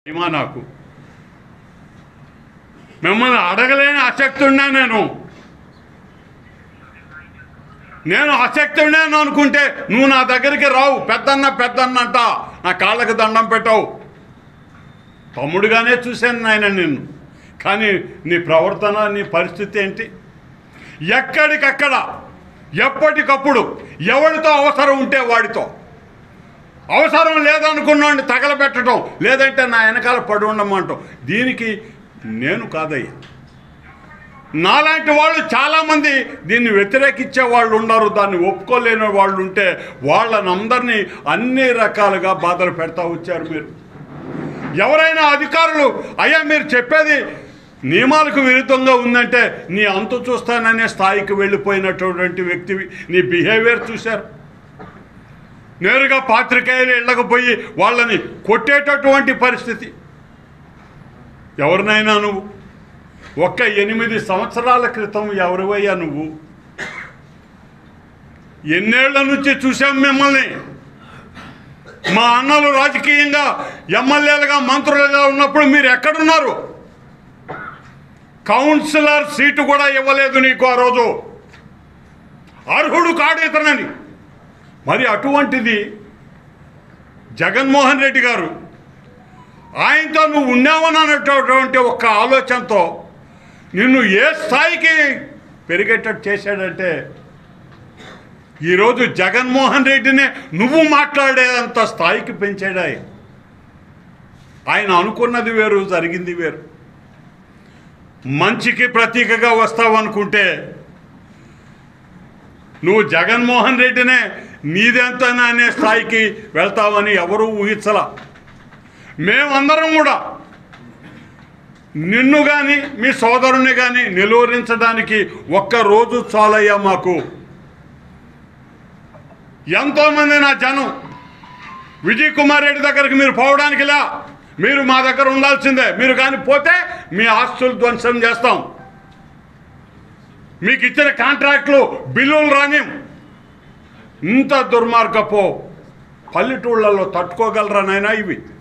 ఏమా నాకు మిమ్మల్ని అడగలేని ఆసక్తి ఉన్నా నేను నేను ఆసక్తి ఉన్నాను అనుకుంటే నువ్వు నా దగ్గరికి రావు పెద్దన్న పెద్దన్న అంట నా కాళ్ళకి దండం పెట్టావు తమ్ముడుగానే చూశాను నాయన నిన్ను కానీ నీ ప్రవర్తన నీ పరిస్థితి ఏంటి ఎక్కడికక్కడ ఎప్పటికప్పుడు ఎవరితో అవసరం ఉంటే వాడితో అవసరం లేదనుకున్నాండి తగలబెట్టడం లేదంటే నా వెనకాల పడి ఉండమంటాం దీనికి నేను కాదయ్యా నాలాంటి వాళ్ళు చాలామంది దీన్ని వ్యతిరేకించే వాళ్ళు ఉన్నారు దాన్ని ఒప్పుకోలేని వాళ్ళు ఉంటే వాళ్ళనందరినీ అన్ని రకాలుగా బాధలు పెడతా వచ్చారు మీరు ఎవరైనా అధికారులు అయ్యా మీరు చెప్పేది నియమాలకు విరుద్ధంగా ఉందంటే నీ అంతు చూస్తాననే స్థాయికి వెళ్ళిపోయినటువంటి వ్యక్తివి నీ బిహేవియర్ చూశారు నేరుగా పాత్రికేయులు ఇళ్ళకపోయి వాళ్ళని కొట్టేటటువంటి పరిస్థితి ఎవరినైనా నువ్వు ఒక్క ఎనిమిది సంవత్సరాల క్రితం ఎవరివయ్యా నువ్వు ఎన్నేళ్ల నుంచి చూసాం మిమ్మల్ని మా అన్నలు రాజకీయంగా ఎమ్మెల్యేలుగా మంత్రులుగా ఉన్నప్పుడు మీరు ఎక్కడున్నారు కౌన్సిలర్ సీటు కూడా ఇవ్వలేదు నీకు ఆ రోజు అర్హుడు కాడు ఇతనని మరి అటువంటిది జగన్మోహన్ రెడ్డి గారు ఆయనతో నువ్వు ఉన్నావని అనేటటువంటి ఒక్క ఆలోచనతో నిన్ను ఏ స్థాయికి పెరిగేటట్టు చేశాడంటే ఈరోజు జగన్మోహన్ రెడ్డినే నువ్వు మాట్లాడేంత స్థాయికి పెంచాడు ఆయన ఆయన అనుకున్నది వేరు జరిగింది వేరు మంచికి ప్రతీకగా వస్తావనుకుంటే నువ్వు జగన్మోహన్ రెడ్డినే నీదెంతనా అనే స్థాయికి వెళ్తావని ఎవరూ ఊహించలా మేమందరం కూడా నిన్ను కానీ మీ సోదరుని కానీ నిలువరించడానికి ఒక్క రోజు చాలయ్యా మాకు ఎంతోమంది నా జనం విజయ్ కుమార్ రెడ్డి దగ్గరికి మీరు పోవడానికి లే మీరు మా దగ్గర ఉండాల్సిందే మీరు కానీ పోతే మీ ఆస్తులు ధ్వంసం చేస్తాం మీకు ఇచ్చిన కాంట్రాక్ట్లు బిల్లులు రాని ఇంత దుర్మార్గపు పల్లెటూళ్ళలో తట్టుకోగలరా నాయనా ఇవి